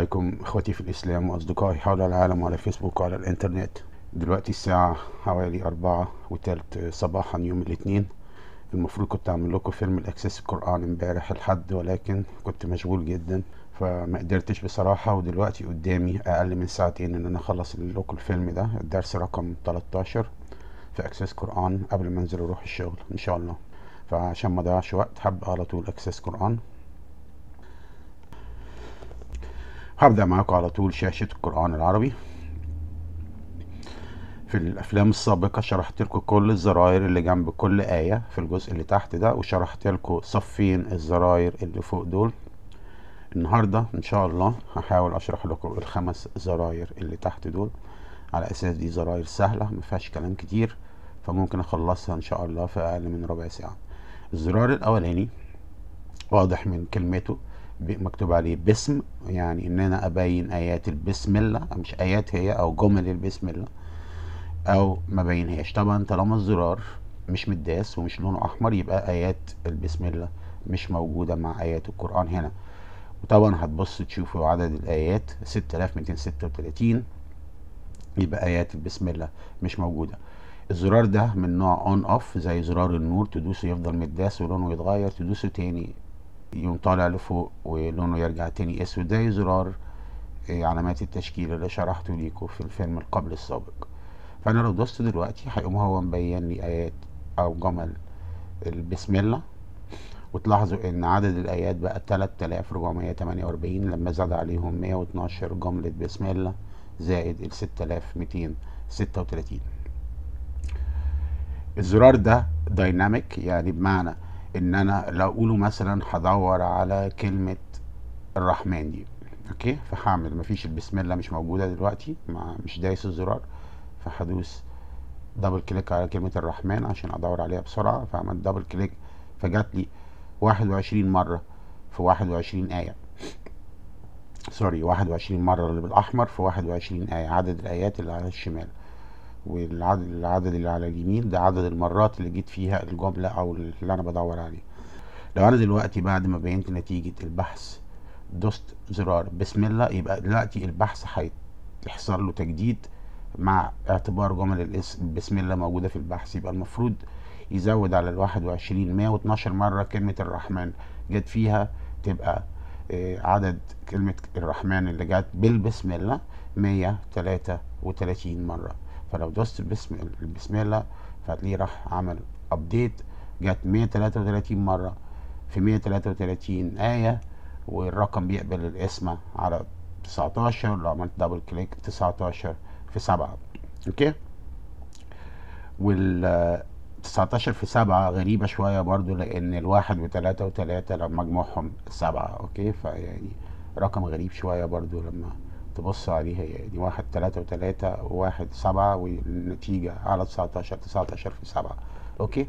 عليكم اخوتي في الاسلام واصدقائي حول العالم وعلى فيسبوك وعلى الانترنت دلوقتي الساعة حوالي أربعة وتلت صباحا يوم الاثنين المفروض كنت اعمل لكم فيلم الاكسس القرآن امبارح الحد ولكن كنت مشغول جدا فما قدرتش بصراحة ودلوقتي قدامي اقل من ساعتين ان انا اخلص لكم الفيلم ده الدرس رقم 13 في اكسس قرآن قبل ما انزل اروح الشغل ان شاء الله فعشان ما اضيعش وقت هبقى على طول اكسس قرآن هبدأ معاكم على طول شاشة القرآن العربي في الأفلام السابقة شرحت لكم كل الزراير اللي جنب كل آية في الجزء اللي تحت ده وشرحت لكم صفين الزراير اللي فوق دول النهاردة إن شاء الله هحاول أشرح لكم الخمس زراير اللي تحت دول على أساس دي زراير سهلة مفيهاش كلام كتير فممكن أخلصها إن شاء الله في أقل من ربع ساعة الزرار الأولاني واضح من كلمته مكتوب عليه باسم يعني ان انا ابين ايات البسم الله مش ايات هي او جمل البسم الله او ما بينهاش طبعا طالما الزرار مش متداس ومش لونه احمر يبقى ايات البسم الله مش موجودة مع ايات القرآن هنا وطبعا هتبص تشوفوا عدد الايات 6236 يبقى ايات البسم الله مش موجودة الزرار ده من نوع اون اوف زي زرار النور تدوسه يفضل متداس ولونه يتغير تدوسه تاني يقوم طالع لفوق ولونه يرجع تاني اسود زي زرار علامات التشكيل اللي شرحته ليكم في الفيلم القبل السابق فانا لو دوست دلوقتي هيقوم هو مبين لي ايات او جمل البسم الله وتلاحظوا ان عدد الايات بقى 3448 لما زاد عليهم 112 جملة بسم الله زائد ال 6236 الزرار ده دايناميك يعني بمعنى ان انا لو اقوله مثلا هدور على كلمة الرحمن دي اوكي فهعمل مفيش البسم الله مش موجودة دلوقتي مع مش دايس الزرار فهدوس دبل كليك على كلمة الرحمن عشان ادور عليها بسرعة فعملت دبل كليك فجات لي واحد وعشرين مرة في واحد وعشرين آية سوري واحد وعشرين مرة اللي بالاحمر في واحد وعشرين آية عدد الايات اللي على الشمال والعدد العدد اللي على اليمين ده عدد المرات اللي جيت فيها الجملة او اللي انا بدور عليه لو انا دلوقتي بعد ما بينت نتيجة البحث دوست زرار بسم الله يبقى دلوقتي البحث هيحصل له تجديد مع اعتبار جمل الاسم بسم الله موجودة في البحث يبقى المفروض يزود على الواحد وعشرين مية واتناشر مرة كلمة الرحمن جت فيها تبقى عدد كلمة الرحمن اللي جت بالبسم الله مية تلاتة وتلاتين مرة فلو دوست بسم بسم الله فهتلاقيه راح عمل ابديت جت 133 مرة في 133 آية والرقم بيقبل الاسم على 19 لو عملت دبل كليك 19 في 7 اوكي وال 19 في 7 غريبة شوية برضو لأن الواحد وتلاتة وتلاتة لما مجموعهم سبعة اوكي فيعني رقم غريب شوية برضو لما تبص عليها يعني واحد تلاتة وتلاتة وواحد سبعة والنتيجة على تسعتاشر تسعتاشر في سبعة اوكي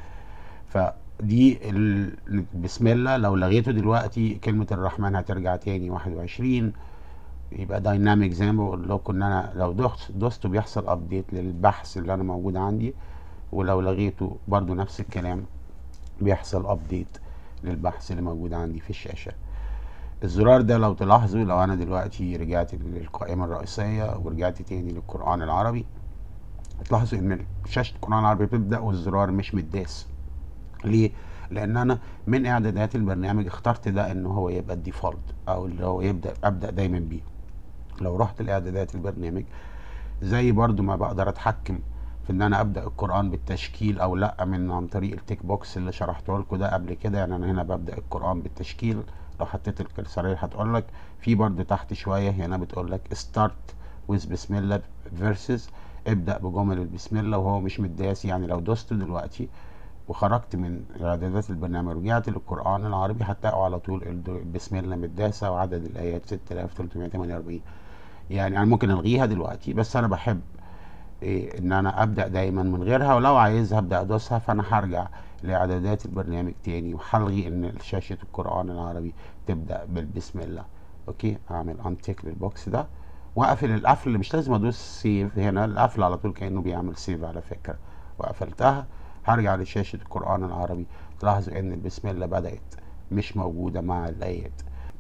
فدي ال... بسم الله لو لغيته دلوقتي كلمة الرحمن هترجع تاني واحد وعشرين يبقى دايناميك زي ما بقول لكم ان انا لو دوست دوست بيحصل ابديت للبحث اللي انا موجود عندي ولو لغيته برضو نفس الكلام بيحصل ابديت للبحث اللي موجود عندي في الشاشة الزرار ده لو تلاحظوا لو انا دلوقتي رجعت للقائمة الرئيسية ورجعت تاني للقرآن العربي هتلاحظوا ان شاشة القرآن العربي بتبدأ والزرار مش متداس ليه؟ لان انا من اعدادات البرنامج اخترت ده ان هو يبقى الديفولت او اللي هو يبدأ ابدأ دايما بيه لو رحت لاعدادات البرنامج زي برضو ما بقدر اتحكم في ان انا ابدا القران بالتشكيل او لا من عن طريق التيك بوكس اللي شرحته لكم ده قبل كده يعني انا هنا ببدا القران بالتشكيل لو حطيت الكرسورية هتقول لك في برضه تحت شويه هنا بتقول لك ستارت ويز بسم الله فيرسز ابدا بجمل البسم الله وهو مش متداس يعني لو دوست دلوقتي وخرجت من اعدادات البرنامج ورجعت للقران العربي هتلاقوا على طول بسم الله متداسه وعدد الايات 6348 يعني انا ممكن الغيها دلوقتي بس انا بحب إيه ان انا ابدا دايما من غيرها ولو عايزها ابدا ادوسها فانا هرجع لاعدادات البرنامج تاني وهلغي ان شاشه القران العربي تبدا بالبسم الله اوكي اعمل انتيك للبوكس ده واقفل القفل اللي مش لازم ادوس سيف هنا القفل على طول كانه بيعمل سيف على فكره وقفلتها هرجع لشاشه القران العربي تلاحظوا ان البسم الله بدات مش موجوده مع الايات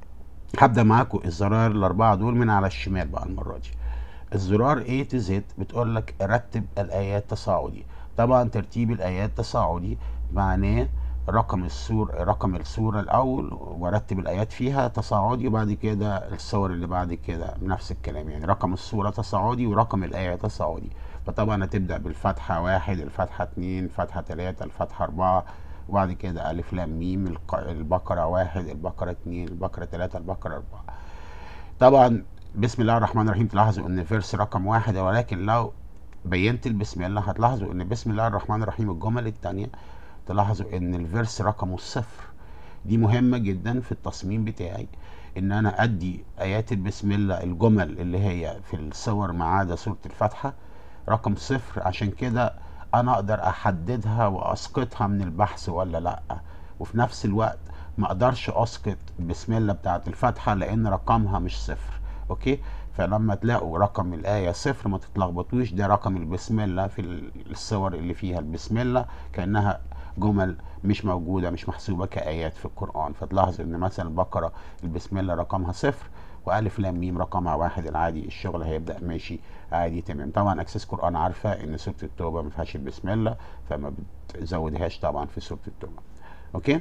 هبدا معاكم الزراير الاربعه دول من على الشمال بقى المره دي الزرار A to Z بتقول لك رتب الايات تصاعدي طبعا ترتيب الايات تصاعدي معناه رقم السور رقم السوره الاول وارتب الايات فيها تصاعدي وبعد كده الصور اللي بعد كده نفس الكلام يعني رقم السوره تصاعدي ورقم الايه تصاعدي فطبعا هتبدا بالفتحه واحد الفتحه اتنين الفتحه تلاته الفتحه اربعه وبعد كده الف لام ميم الق- البقره واحد البقره اتنين البقره تلاته البقره اربعه طبعا بسم الله الرحمن الرحيم تلاحظوا ان فيرس رقم واحد ولكن لو بينت البسم الله هتلاحظوا ان بسم الله الرحمن الرحيم الجمل التانية تلاحظوا ان الفيرس رقمه الصفر دي مهمة جدا في التصميم بتاعي ان انا ادي ايات البسم الله الجمل اللي هي في الصور ما عدا سورة الفاتحة رقم صفر عشان كده انا اقدر احددها واسقطها من البحث ولا لا وفي نفس الوقت ما اقدرش اسقط بسم الله بتاعت الفاتحة لان رقمها مش صفر اوكي فلما تلاقوا رقم الآية صفر ما تتلخبطوش ده رقم البسم الله في الصور اللي فيها البسم الله كأنها جمل مش موجودة مش محسوبة كآيات في القرآن فتلاحظ إن مثلا البقرة البسم الله رقمها صفر وألف لام ميم رقمها واحد العادي الشغل هيبدأ ماشي عادي تمام طبعا أكسس قرآن عارفة إن سورة التوبة ما فيهاش البسم الله فما بتزودهاش طبعا في سورة التوبة أوكي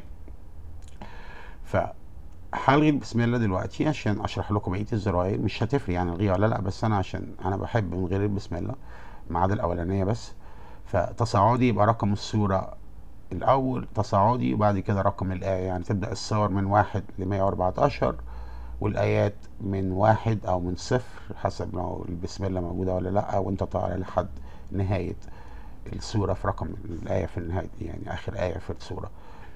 ف هلغي بسم الله دلوقتي عشان اشرح لكم بقيه الزراير مش هتفرق يعني الغيها ولا لا بس انا عشان انا بحب من غير البسم الله ما عدا الاولانيه بس فتصاعدي يبقى رقم السوره الاول تصاعدي وبعد كده رقم الايه يعني تبدا الصور من واحد ل 114 والايات من واحد او من صفر حسب لو البسم الله موجوده ولا لا وانت طالع لحد نهايه السوره في رقم الايه في النهايه يعني اخر ايه في السوره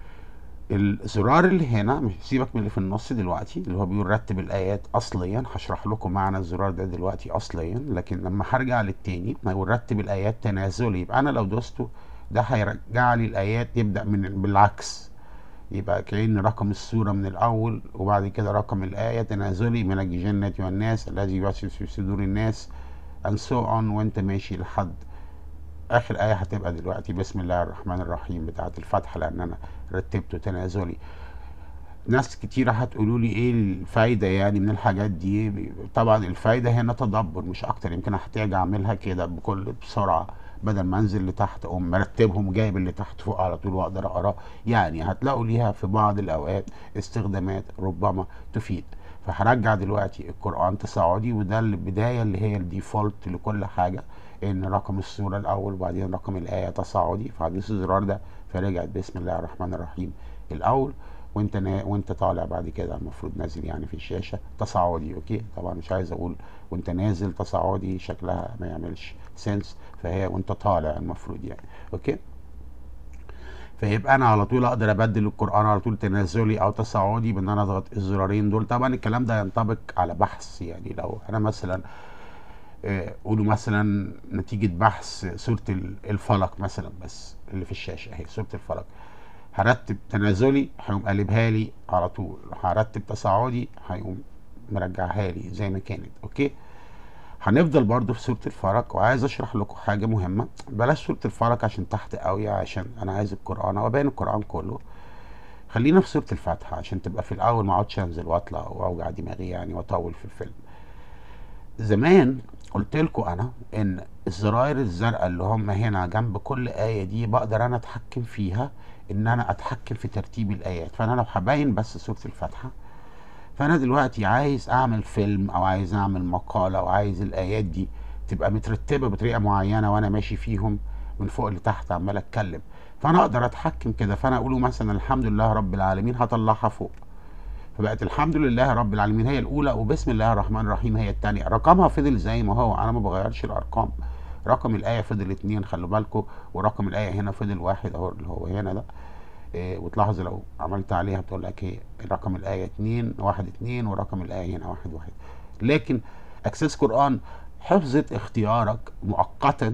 الزرار اللي هنا مش سيبك من اللي في النص دلوقتي اللي هو بيقول رتب الايات اصليا هشرح لكم معنى الزرار ده دلوقتي اصليا لكن لما هرجع للتاني هيقول رتب الايات تنازلي يبقى انا لو دوسته ده هيرجع لي الايات يبدا من بالعكس يبقى كأن رقم السورة من الأول وبعد كده رقم الآية تنازلي من الجنة والناس الذي يوسوس في صدور الناس and so on وانت ماشي لحد اخر ايه هتبقى دلوقتي بسم الله الرحمن الرحيم بتاعت الفتحه لان انا رتبته تنازلي ناس كتيرة هتقولوا لي ايه الفايدة يعني من الحاجات دي طبعا الفايدة هنا تدبر مش اكتر يمكن هحتاج اعملها كده بكل بسرعة بدل ما انزل لتحت اقوم مرتبهم جايب اللي تحت فوق على طول واقدر اقراه يعني هتلاقوا ليها في بعض الاوقات استخدامات ربما تفيد فهرجع دلوقتي القرآن تصاعدي وده البداية اللي هي الديفولت لكل حاجة ان رقم السورة الاول وبعدين رقم الاية تصاعدي فهدوس الزرار ده فرجعت بسم الله الرحمن الرحيم الاول وانت نا... وانت طالع بعد كده المفروض نازل يعني في الشاشة تصاعدي اوكي طبعا مش عايز اقول وانت نازل تصاعدي شكلها ما يعملش سنس فهي وانت طالع المفروض يعني اوكي فيبقى انا على طول اقدر ابدل القران على طول تنازلي او تصاعدي بان انا اضغط الزرارين دول طبعا الكلام ده ينطبق على بحث يعني لو انا مثلا آه، قولوا مثلا نتيجة بحث سورة ال- الفلق مثلا بس اللي في الشاشة اهي سورة الفلق هرتب تنازلي هيقوم قلبها لي على طول هرتب تصاعدي هيقوم مرجعها لي زي ما كانت اوكي هنفضل برضو في سورة الفلق وعايز اشرح لكم حاجة مهمة بلاش سورة الفلق عشان تحت قوي عشان انا عايز القرآن هو باين القرآن كله خلينا في سورة الفاتحة عشان تبقى في الاول ما اقعدش انزل واطلع واوجع دماغي يعني واطول في الفيلم زمان قلت لكم انا ان الزراير الزرقاء اللي هم هنا جنب كل آية دي بقدر انا اتحكم فيها ان انا اتحكم في ترتيب الايات فانا لو هبين بس سورة الفاتحة فانا دلوقتي عايز اعمل فيلم او عايز اعمل مقالة او عايز الايات دي تبقى مترتبة بطريقة معينة وانا ماشي فيهم من فوق لتحت عمال اتكلم فانا اقدر اتحكم كده فانا اقوله مثلا الحمد لله رب العالمين هطلعها فوق فبقت الحمد لله رب العالمين هي الاولى وبسم الله الرحمن الرحيم هي الثانيه رقمها فضل زي ما هو انا ما بغيرش الارقام رقم الايه فضل اتنين خلوا بالكم ورقم الايه هنا فضل واحد اهو اللي هو هنا ده إيه وتلاحظ لو عملت عليها بتقول لك ايه رقم الايه اتنين واحد اتنين ورقم الايه هنا واحد واحد لكن اكسس قران حفظت اختيارك مؤقتا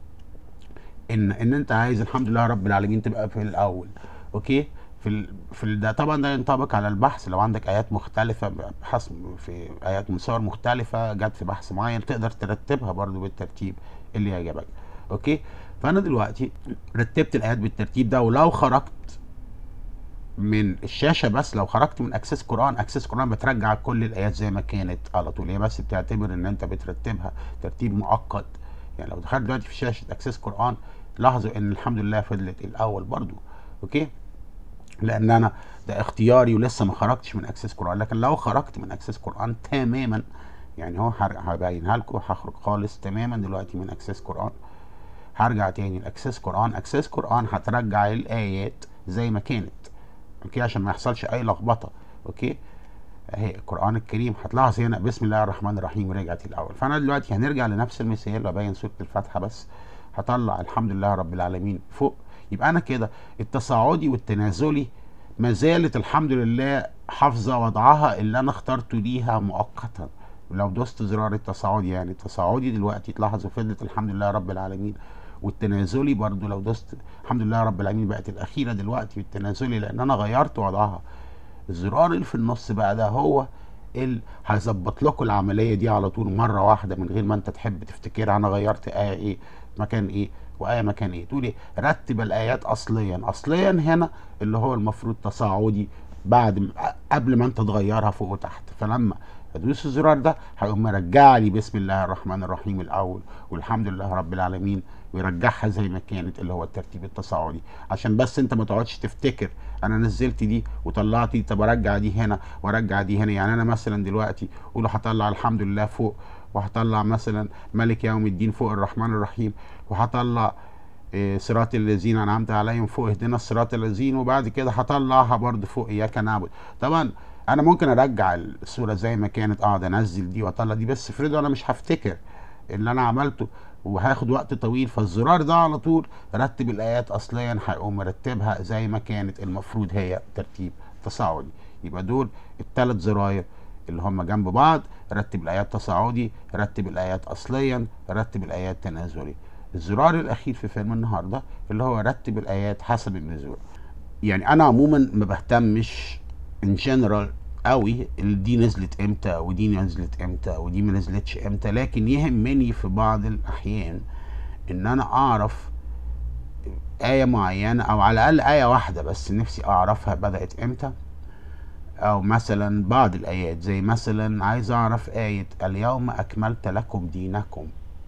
ان ان انت عايز الحمد لله رب العالمين تبقى في الاول اوكي في ال... في ال... ده طبعا ده ينطبق على البحث لو عندك ايات مختلفه بحث في ايات من صور مختلفه جت في بحث معين تقدر ترتبها برضو بالترتيب اللي يعجبك اوكي فانا دلوقتي رتبت الايات بالترتيب ده ولو خرجت من الشاشه بس لو خرجت من اكسس قران اكسس قران بترجع كل الايات زي ما كانت على طول هي بس بتعتبر ان انت بترتبها ترتيب مؤقت يعني لو دخلت دلوقتي في شاشه اكسس قران لاحظوا ان الحمد لله فضلت الاول برضو اوكي لان انا ده اختياري ولسه ما خرجتش من اكسس قران لكن لو خرجت من اكسس قران تماما يعني هو هر- هبينها لكم هخرج خالص تماما دلوقتي من اكسس قران هرجع تاني لاكسس قران اكسس قران هترجع الايات زي ما كانت اوكي عشان ما يحصلش اي لخبطه اوكي اهي القران الكريم هتلاحظ هنا بسم الله الرحمن الرحيم رجعت الاول فانا دلوقتي هنرجع لنفس المثال وابين سوره الفاتحه بس هطلع الحمد لله رب العالمين فوق يبقى انا كده التصاعدي والتنازلي ما زالت الحمد لله حافظه وضعها اللي انا اخترته ليها مؤقتا لو دوست زرار التصاعدي يعني التصاعدي دلوقتي تلاحظوا فضلت الحمد لله رب العالمين والتنازلي برضو لو دوست الحمد لله رب العالمين بقت الاخيره دلوقتي والتنازلي لان انا غيرت وضعها الزرار اللي في النص بقى ده هو اللي هيظبط لكم العمليه دي على طول مره واحده من غير ما انت تحب تفتكر انا غيرت ايه ايه مكان ايه وايه مكان ايه تقول ايه رتب الايات اصليا اصليا هنا اللي هو المفروض تصاعدي بعد م- قبل ما انت تغيرها فوق وتحت فلما ادوس الزرار ده هيقوم مرجع لي بسم الله الرحمن الرحيم الاول والحمد لله رب العالمين ويرجعها زي ما كانت اللي هو الترتيب التصاعدي عشان بس انت ما تقعدش تفتكر انا نزلت دي وطلعت دي طب ارجع دي هنا وارجع دي هنا يعني انا مثلا دلوقتي قولوا هطلع الحمد لله فوق وهطلع مثلا ملك يوم الدين فوق الرحمن الرحيم وهطلع إيه، صراط الذين انعمت عليهم فوق اهدنا الصراط الذين وبعد كده هطلعها برضه فوق اياك نعبد طبعا انا ممكن ارجع الصوره زي ما كانت اقعد انزل دي واطلع دي بس افرضوا انا مش هفتكر اللي انا عملته وهاخد وقت طويل فالزرار ده على طول رتب الايات اصليا هيقوم مرتبها زي ما كانت المفروض هي ترتيب تصاعدي يبقى دول الثلاث زراير اللي هم جنب بعض رتب الايات تصاعدي رتب الايات اصليا رتب الايات تنازلي الزرار الاخير في فيلم النهارده اللي هو رتب الايات حسب النزول يعني انا عموما ما بهتمش ان جنرال قوي دي نزلت امتى ودي نزلت امتى ودي ما نزلتش امتى لكن يهمني في بعض الاحيان ان انا اعرف آية معينة أو على الأقل آية واحدة بس نفسي أعرفها بدأت إمتى أو مثلا بعض الآيات زي مثلا عايز أعرف آية اليوم أكملت لكم دينكم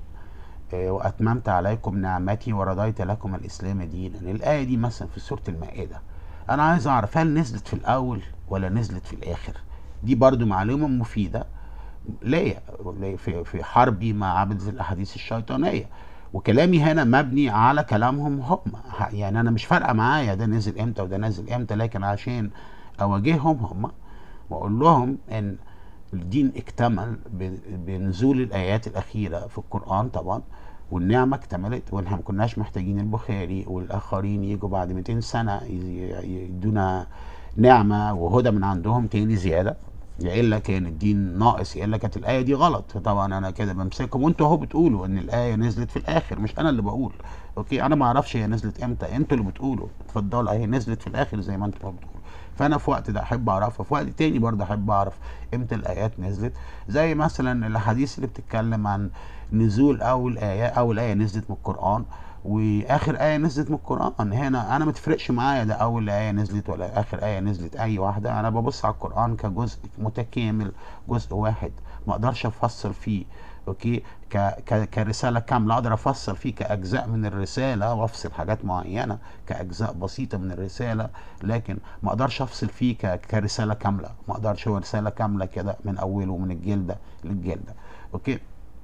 آه، وأتممت عليكم نعمتي ورضيت لكم الإسلام دينا الآية دي مثلا في سورة المائدة أنا عايز أعرف هل نزلت في الأول ولا نزلت في الآخر دي برضو معلومة مفيدة ليا ليا في في حربي مع عبدة الأحاديث الشيطانية وكلامي هنا مبني على كلامهم هم ه- يعني أنا مش فارقة معايا ده نزل إمتى وده نزل إمتى لكن عشان أواجههم هم وأقول لهم إن الدين اكتمل ب- بنزول الآيات الأخيرة في القرآن طبعا والنعمة اكتملت واحنا ما كناش محتاجين البخاري والآخرين يجوا بعد 200 سنة ي- ي- يدونا نعمة وهدى من عندهم تاني زيادة يا إلا كان الدين ناقص يا إلا كانت الآية دي غلط فطبعا أنا كده بمسكهم وأنتوا أهو بتقولوا إن الآية نزلت في الآخر مش أنا اللي بقول أوكي أنا ما أعرفش هي نزلت إمتى أنتوا اللي بتقولوا اتفضلوا هي نزلت في الآخر زي ما أنتوا بتقولوا فانا في وقت ده احب اعرفها في وقت تاني برضه احب اعرف امتى الايات نزلت زي مثلا الاحاديث اللي بتتكلم عن نزول اول ايه اول ايه نزلت من القران واخر ايه نزلت من القران هنا انا ما تفرقش معايا ده اول ايه نزلت ولا اخر ايه نزلت اي واحده انا ببص على القران كجزء متكامل جزء واحد ما اقدرش افصل فيه اوكي ك ك كرساله كامله اقدر افصل فيه كاجزاء من الرساله وافصل حاجات معينه كاجزاء بسيطه من الرساله لكن ما اقدرش افصل فيه ك كرساله كامله ما اقدرش هو رساله كامله كده من اوله من الجلده للجلده اوكي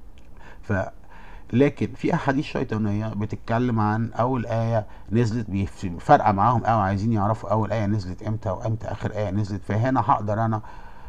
ف لكن في احاديث شيطانيه بتتكلم عن اول ايه نزلت بيف- فارقه معاهم قوي عايزين يعرفوا اول ايه نزلت امتى وامتى اخر ايه نزلت فهنا هقدر انا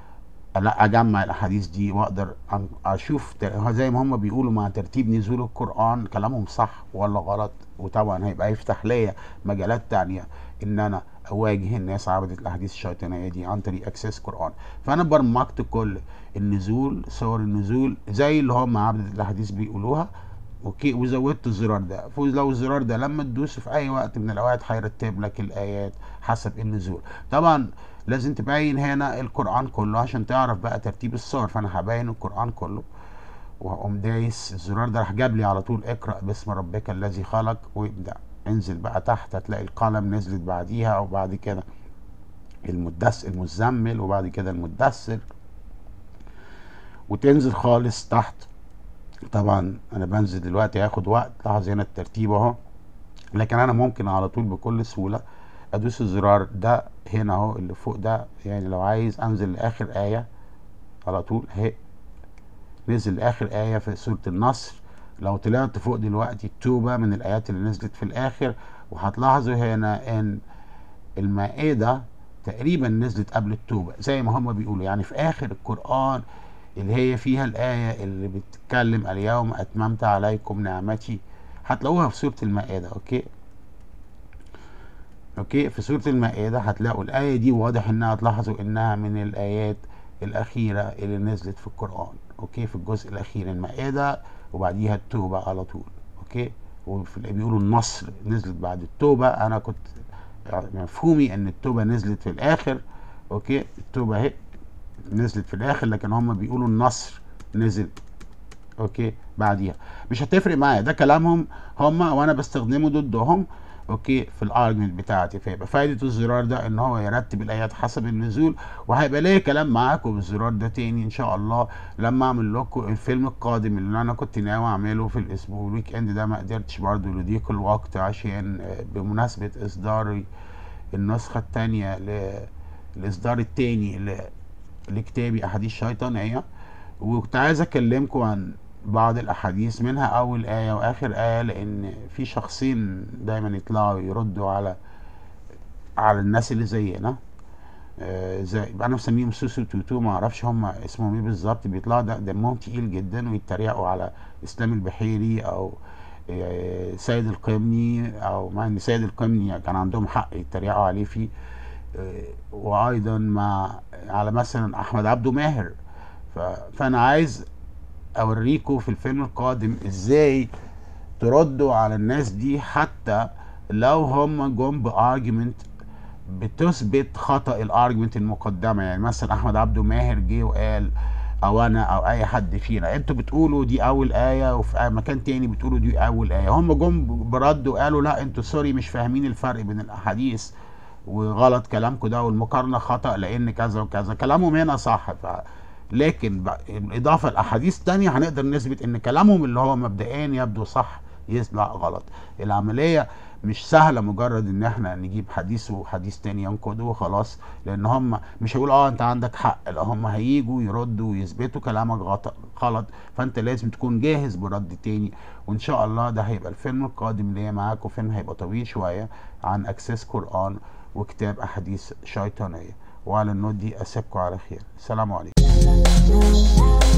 لا اجمع الاحاديث دي واقدر أن- اشوف ت- زي ما هم بيقولوا مع ترتيب نزول القران كلامهم صح ولا غلط وطبعا هيبقى يفتح ليا مجالات تانية ان انا اواجه الناس عبدة الاحاديث الشيطانيه دي عن طريق اكسس قران فانا برمجت كل النزول صور النزول زي اللي هم عبدة الاحاديث بيقولوها اوكي وزودت الزرار ده لو الزرار ده لما تدوس في اي وقت من الاوقات هيرتب لك الايات حسب النزول طبعا لازم تبين هنا القران كله عشان تعرف بقى ترتيب الصور فانا هبين القران كله وهقوم دايس الزرار ده راح جاب لي على طول اقرا باسم ربك الذي خلق ويبدا انزل بقى تحت هتلاقي القلم نزلت بعديها او بعد كده المدس المزمل وبعد كده المدثر وتنزل خالص تحت طبعا انا بنزل دلوقتي هياخد وقت لاحظ هنا الترتيب اهو لكن انا ممكن على طول بكل سهوله ادوس الزرار ده هنا اهو اللي فوق ده يعني لو عايز انزل لاخر ايه على طول اهي نزل اخر ايه في سوره النصر لو طلعت فوق دلوقتي التوبه من الايات اللي نزلت في الاخر وهتلاحظوا هنا ان المائده تقريبا نزلت قبل التوبه زي ما هم بيقولوا يعني في اخر القران اللي هي فيها الايه اللي بتتكلم اليوم اتممت عليكم نعمتي هتلاقوها في سوره المائده اوكي اوكي في سوره المائده هتلاقوا الايه دي واضح انها تلاحظوا انها من الايات الاخيره اللي نزلت في القران اوكي في الجزء الاخير المائده وبعديها التوبه على طول اوكي وفي بيقولوا النصر نزلت بعد التوبه انا كنت مفهومي ان التوبه نزلت في الاخر اوكي التوبه اهي نزلت في الاخر لكن هم بيقولوا النصر نزل اوكي بعديها مش هتفرق معايا ده كلامهم هم وانا بستخدمه ضدهم اوكي في الارجمنت بتاعتي فيبقى فايده الزرار ده ان هو يرتب الايات حسب النزول وهيبقى ليا كلام معاكم بالزرار ده تاني ان شاء الله لما اعمل لكم الفيلم القادم اللي انا كنت ناوي اعمله في الاسبوع الويك اند ده ما قدرتش برضه لضيق الوقت عشان بمناسبه اصدار النسخه الثانيه الاصدار الثاني لكتابي احاديث شيطانيه وكنت عايز اكلمكم عن بعض الاحاديث منها اول ايه واخر ايه لان في شخصين دايما يطلعوا يردوا على على الناس اللي زينا آه زي انا مسميهم سوسو توتو ما اعرفش هم اسمهم ايه بالظبط بيطلعوا ده دمهم تقيل جدا ويتريقوا على اسلام البحيري او آه سيد القمني او مع ان سيد القمني كان عندهم حق يتريقوا عليه فيه آه وايضا مع على مثلا احمد عبده ماهر فانا عايز اوريكم في الفيلم القادم ازاي تردوا على الناس دي حتى لو هم جم بارجيومنت بتثبت خطا الارجيومنت المقدمه يعني مثلا احمد عبده ماهر جه وقال او انا او اي حد فينا انتوا بتقولوا دي اول ايه وفي مكان تاني بتقولوا دي اول ايه هم جم برد وقالوا لا انتوا سوري مش فاهمين الفرق بين الاحاديث وغلط كلامكم ده والمقارنه خطا لان كذا وكذا كلامهم هنا صح ف... لكن بالاضافه لاحاديث تانية هنقدر نثبت ان كلامهم اللي هو مبدئيا يبدو صح يطلع غلط العمليه مش سهله مجرد ان احنا نجيب حديث وحديث تاني ينقده وخلاص لان هم مش هيقولوا اه انت عندك حق لا هم هيجوا يردوا ويثبتوا كلامك غلط فانت لازم تكون جاهز برد تاني وان شاء الله ده هيبقى الفيلم القادم ليا معاكم فيلم هيبقى طويل شويه عن اكسس قران وكتاب احاديث شيطانيه وعلى النوت دي اسيبكم على خير السلام عليكم